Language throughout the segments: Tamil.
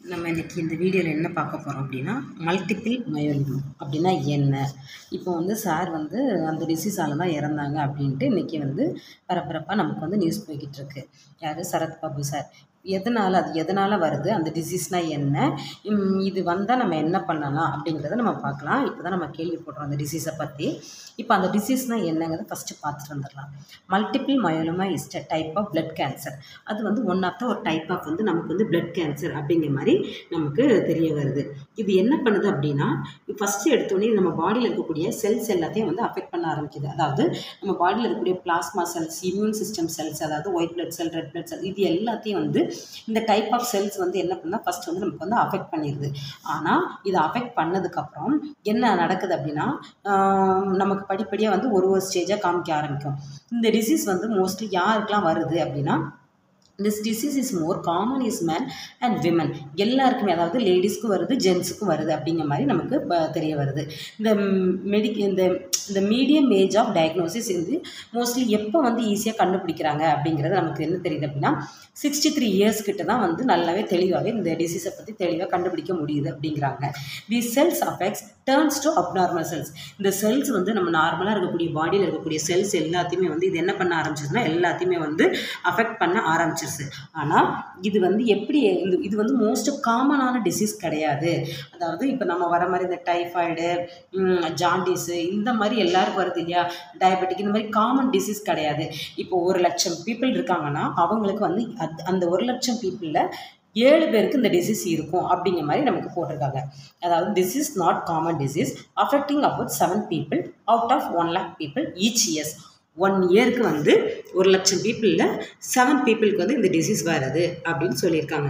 நம்ம இன்றைக்கி இந்த வீடியோவில் என்ன பார்க்க போகிறோம் அப்படின்னா மல்டிபிள் மயோலிமா அப்படின்னா என்ன இப்போ வந்து சார் வந்து அந்த டிசீஸால் தான் இறந்தாங்க அப்படின்ட்டு இன்றைக்கி வந்து பரபரப்பாக நமக்கு வந்து நியூஸ் போய்கிட்டு இருக்கு யார் சரத் பாபு சார் எதனால் அது எதனால் வருது அந்த டிசீஸ்னால் என்ன உம், இது வந்தால் நம்ம என்ன பண்ணலாம் அப்படிங்கிறத நம்ம பார்க்கலாம் இப்போ தான் நம்ம கேள்விப்படுறோம் அந்த டிசீஸை பற்றி இப்போ அந்த டிசீஸ்னால் என்னங்கிறத ஃபஸ்ட்டு பார்த்துட்டு வந்துடலாம் multiple myeloma is a type of blood cancer அது வந்து ஒன் ஆஃப் த ஒரு டைப் ஆஃப் வந்து நமக்கு வந்து blood கேன்சர் அப்படிங்கிற மாதிரி நமக்கு தெரிய வருது இது என்ன பண்ணுது அப்படின்னா ஃபஸ்ட்டு எடுத்தோடனே நம்ம பாடியில் இருக்கக்கூடிய செல்ஸ் எல்லாத்தையும் வந்து அஃபெக்ட் பண்ண ஆரம்பிக்குது அதாவது நம்ம பாடியில் இருக்கக்கூடிய plasma cells immune system cells அதாவது white blood cell red blood cell இது எல்லாத்தையும் வந்து இந்த டைப் ஆஃப் செல்ஸ் வந்து என்ன பண்ணால் ஃபஸ்ட் வந்து நமக்கு வந்து அஃபெக்ட் பண்ணிடுது ஆனால் இதை அஃபெக்ட் பண்ணதுக்கப்புறம் என்ன நடக்குது அப்படின்னா ஆம், நமக்கு படிப்படியாக வந்து ஒரு ஒரு ஸ்டேஜாக காமிக்க ஆரம்பிக்கும் இந்த டிசீஸ் வந்து மோஸ்ட்லி யாருக்கெல்லாம் வருது அப்படின்னா this disease is more common is man and women எல்லாருக்குமே அதாவது லேடிஸ்க்கும் வருது ஜென்ஸுக்கும் வருது அப்படிங்கிற மாதிரி நமக்கு ப- தெரிய வருது இந்த மெடிக் இந்த இந்த மீடியம் ஏஜ் ஆஃப் டயக்னோசிஸ் வந்து மோஸ்ட்லி எப்போ வந்து ஈஸியாக கண்டுபிடிக்கிறாங்க அப்படிங்கிறது நமக்கு என்ன தெரியுது அப்படின்னா சிக்ஸ்டி த்ரீ இயர்ஸ் கிட்ட தான் வந்து நல்லாவே தெளிவாகவே இந்த டிசீஸை பற்றி தெளிவாக கண்டுபிடிக்க முடியுது அப்படிங்கிறாங்க the cells affects turns to abnormal cells இந்த செல்ஸ் வந்து நம்ம நார்மலாக இருக்கக்கூடிய பாடியில் இருக்கக்கூடிய செல்ஸ் எல்லாத்தையுமே வந்து இது என்ன பண்ண ஆரம்பிச்சிருச்சுன்னா எல்லாத்தையுமே வந்து அஃபெக்ட் பண்ண ஆரம்பிச்சிருச்சு ஆனால் இது வந்து எப்படி இந்த இது வந்து மோஸ்ட் காமனான டிசீஸ் கிடையாது அதாவது இப்போ நம்ம வர மாதிரி இந்த டைஃபாய்டு ஜாண்டிஸு இந்த மாதிரி எல்லாருக்கும் வருது இல்லையா டயபெட்டிக் இந்த மாதிரி காமன் டிசீஸ் கிடையாது இப்போ ஒரு லட்சம் பீப்புள் இருக்காங்கன்னா அவங்களுக்கு வந்து அத்- அந்த ஒரு லட்சம் பீப்புளில் ஏழு பேருக்கு இந்த டிசீஸ் இருக்கும் அப்படிங்கிற மாதிரி நமக்கு போட்டிருக்காங்க அதாவது this is not common disease affecting about seven people out of one lakh people each years one இயருக்கு வந்து ஒரு லட்சம் பீப்புளில் செவன் பீப்புளுக்கு வந்து இந்த டிசீஸ் வருது அப்படின்னு சொல்லியிருக்காங்க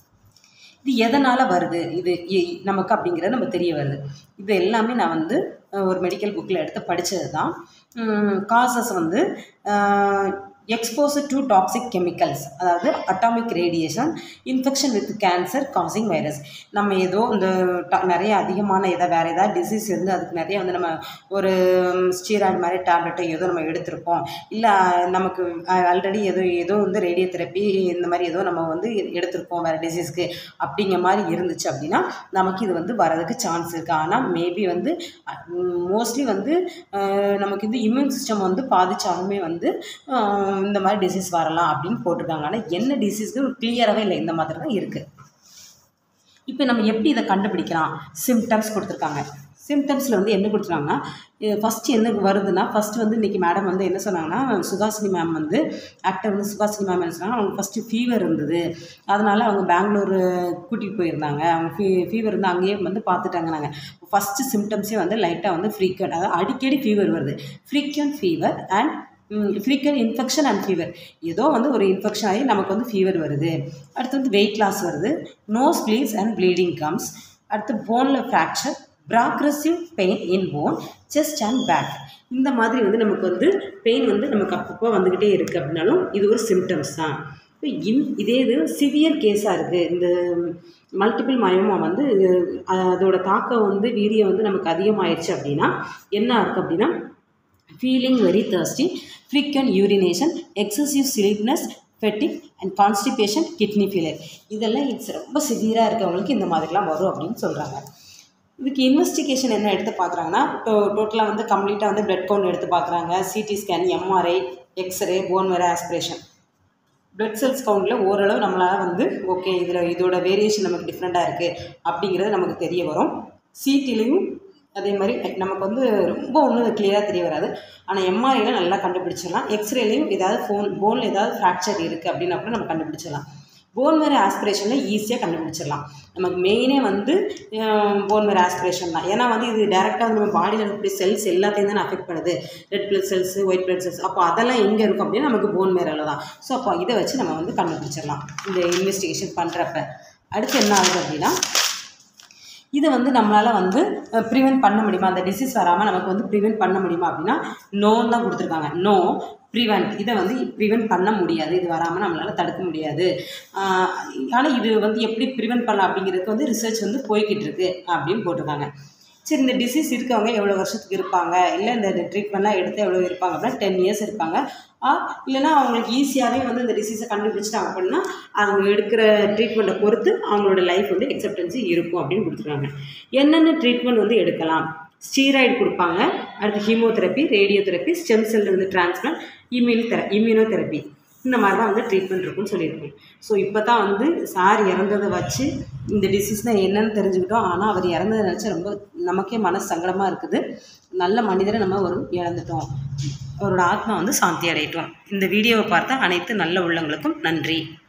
இது எதனால் வருது இது இ- நமக்கு அப்படிங்கிறது நம்ம தெரிய வருது இது எல்லாமே நான் வந்து அஹ், ஒரு மெடிக்கல் புக்கில் எடுத்து படித்தது தான் காசஸ் வந்து எக்ஸ்போசர் டு டாக்ஸிக் கெமிக்கல்ஸ் அதாவது atomic radiation infection with cancer causing virus நம்ம ஏதோ இந்த ட- நிறைய அதிகமான எதை வேறு ஏதாவது டிசீஸ் இருந்து அதுக்கு நிறைய வந்து நம்ம ஒரு ஸ்டீராய்டு மாதிரி டேப்லெட்டை ஏதோ நம்ம எடுத்திருப்போம் இல்லை நமக்கு ஆல்ரெடி ஏதோ ஏதோ வந்து ரேடியோ தெரப்பி இந்த மாதிரி ஏதோ நம்ம வந்து எ- எடுத்திருக்கோம் வேறு டிசீஸ்க்கு அப்படிங்கிற மாதிரி இருந்துச்சு அப்படின்னா நமக்கு இது வந்து வரதுக்கு சான்ஸ் இருக்குது ஆனால் மேபி வந்து மோஸ்ட்லி வந்து அஹ், நமக்கு இந்த இம்யூன் சிஸ்டம் வந்து பாதிச்சாலுமே வந்து அஹ், இந்த மாதிரி டிசீஸ் வரலாம் அப்படின்னு போட்டிருக்காங்க ஆனால் என்ன டிசீஸ்க்கு கிளியராகவே இல்லை இந்த மாதிரி தான் இருக்குது இப்போ நம்ம எப்படி இதை கண்டுபிடிக்கலாம் சிம்டம்ஸ் கொடுத்துருக்காங்க சிம்டம்ஸில் வந்து என்ன கொடுத்துருக்காங்கன்னா ஃபஸ்ட்டு என்ன வருதுன்னா ஃபஸ்ட்டு வந்து இன்றைக்கி மேடம் வந்து என்ன சொன்னாங்கன்னா சுகாசினி மேம் வந்து ஆக்டர் வந்து சுகாசினி மேம் என்ன சொன்னாங்க அவங்களுக்கு ஃபஸ்ட்டு ஃபீவர் இருந்தது அதனால் அவங்க பெங்களூர் கூட்டிகிட்டு போயிருந்தாங்க அவங்க ஃபீ ஃபீவர் இருந்து அங்கேயே வந்து பார்த்துட்டாங்க நாங்கள் ஃபஸ்ட்டு சிம்டம்ஸே வந்து லைட்டாக வந்து ஃப்ரீக்வெண்ட் அதாவது அடிக்கடி ஃபீவர் வருது frequent fever and frequent infection and fever ஏதோ வந்து ஒரு இன்ஃபெக்ஷன் ஆகி நமக்கு வந்து ஃபீவர் வருது அடுத்து வந்து வெயிட் லாஸ் வருது nose bleeds and bleeding comes அடுத்து போனில் fracture progressive pain in bone chest and back இந்த மாதிரி வந்து நமக்கு வந்து பெயின் வந்து நமக்கு அப்பப்போ வந்துக்கிட்டே இருக்குது அப்படின்னாலும் இது ஒரு சிம்டம்ஸ் தான் இப்போ இன் இதே இது சிவியர் கேஸாக இருக்குது இந்த மல்டிபிள் மயமா வந்து அஹ், அதோட தாக்கம் வந்து வீரியம் வந்து நமக்கு அதிகமாயிருச்சு அப்படின்னா என்ன இருக்குது அப்படின்னா feeling very thirsty frequent urination excessive sleepiness fatigue and constipation kidney failure இதெல்லாம் இட்ஸ் ரொம்ப சிவியராக இருக்கவங்களுக்கு இந்த மாதிரிலாம் வரும் அப்படின்னு சொல்கிறாங்க இதுக்கு இன்வெஸ்டிகேஷன் என்ன எடுத்து பார்க்குறாங்கன்னா டோ டோட்டலாக வந்து கம்ப்ளீட்டாக வந்து பிளட் கவுண்ட் எடுத்து பார்க்குறாங்க CT scan MRI X-ray bone வேறு ஆஸ்பிரேஷன் பிளட் செல்ஸ் கவுண்டில் ஓரளவு நம்மளால் வந்து ஓகே இதில் இதோட வேரியேஷன் நமக்கு டிஃப்ரெண்ட்டாக இருக்குது அப்படிங்கிறது நமக்கு தெரிய வரும் சிடிலையும் அதே மாதிரி நமக்கு வந்து ரொம்ப ஒன்றும் கிளியராக தெரிய வராது ஆனால் எம்ஆர்ஐயில் நல்லா கண்டுபிடிச்சிடலாம் எக்ஸ்ரேலையும் ஏதாவது ஃபோன் போனில் ஏதாவது ஃப்ராக்சர் இருக்குது அப்படின்னா கூட நம்ம கண்டுபிடிச்சிடலாம் போன் மேர ஆஸ்பிரேஷனில் ஈஸியாக கண்டுபிடிச்சிடலாம் நமக்கு மெயினே வந்து போன் மேர ஆஸ்பிரேஷன் தான் ஏன்னா வந்து இது டேரெக்டாக வந்து நம்ம பாடியில் இருக்கக்கூடிய செல்ஸ் எல்லாத்தையும் தானே அஃபெக்ட் பண்ணுது red blood cells white blood cells அப்போ அதெல்லாம் எங்கே இருக்கும் அப்படின்னா நமக்கு போன் மேரில் தான் ஸோ அப்போ இதை வச்சு நம்ம வந்து கண்டுபிடிச்சிடலாம் இந்த இன்வெஸ்டிகேஷன் பண்ணுறப்ப அடுத்து என்ன ஆகுது அப்படின்னா இதை வந்து நம்மளால் வந்து ப்ரிவென்ட் பண்ண முடியுமா அந்த டிசீஸ் வராமல் நமக்கு வந்து ப்ரிவென்ட் பண்ண முடியுமா அப்படின்னா நோன்னு தான் கொடுத்துருக்காங்க நோ ப்ரிவென்ட் இதை வந்து ப்ரிவென்ட் பண்ண முடியாது இது வராமல் நம்மளால் தடுக்க முடியாது ஆனால் இது வந்து எப்படி ப்ரிவென்ட் பண்ணலாம் அப்படிங்கிறதுக்கு வந்து ரிசர்ச் வந்து போய்கிட்டு இருக்கு அப்படின்னு போட்டிருக்காங்க சரி இந்த டிசீஸ் இருக்கவங்க எவ்வளோ வருஷத்துக்கு இருப்பாங்க இல்லை இந்த ட்ரீட்மெண்ட்லாம் எடுத்து எவ்வளோ இருப்பாங்க அப்படின்னா டென் இயர்ஸ் இருப்பாங்க ஆ இல்லைன்னா அவங்களுக்கு ஈஸியாகவே வந்து இந்த டிசீஸை கண்டுபிடிச்சிட்டாங்க அப்படின்னா அவங்க எடுக்கிற ட்ரீட்மெண்ட்டை பொறுத்து அவங்களோட லைஃப் வந்து எக்ஸப்டன்சி இருக்கும் அப்படின்னு கொடுத்துருக்காங்க என்னென்ன ட்ரீட்மெண்ட் வந்து எடுக்கலாம் ஸ்டீராய்டு கொடுப்பாங்க அடுத்து ஹீமோதெரப்பி ரேடியோதெரப்பி ஸ்டெம் செல் வந்து டிரான்ஸ்பிளான்ட் இம்யூனி தெர இம்யூனோதெரப்பி இந்த மாதிரி தான் வந்து ட்ரீட்மெண்ட் இருக்குன்னு சொல்லியிருக்கோம் ஸோ இப்போ தான் வந்து சார் இறந்ததை வச்சு இந்த டிசீஸ்னால் என்னன்னு தெரிஞ்சுக்கிட்டோம் ஆனால் அவர் இறந்ததை நினச்சா ரொம்ப நமக்கே மனசு சங்கடமாக இருக்குது நல்ல மனிதரை நம்ம ஒரு இழந்துட்டோம் அவரோட ஆத்மா வந்து சாந்தி அடையட்டும் இந்த வீடியோவை பார்த்த அனைத்து நல்ல உள்ளங்களுக்கும் நன்றி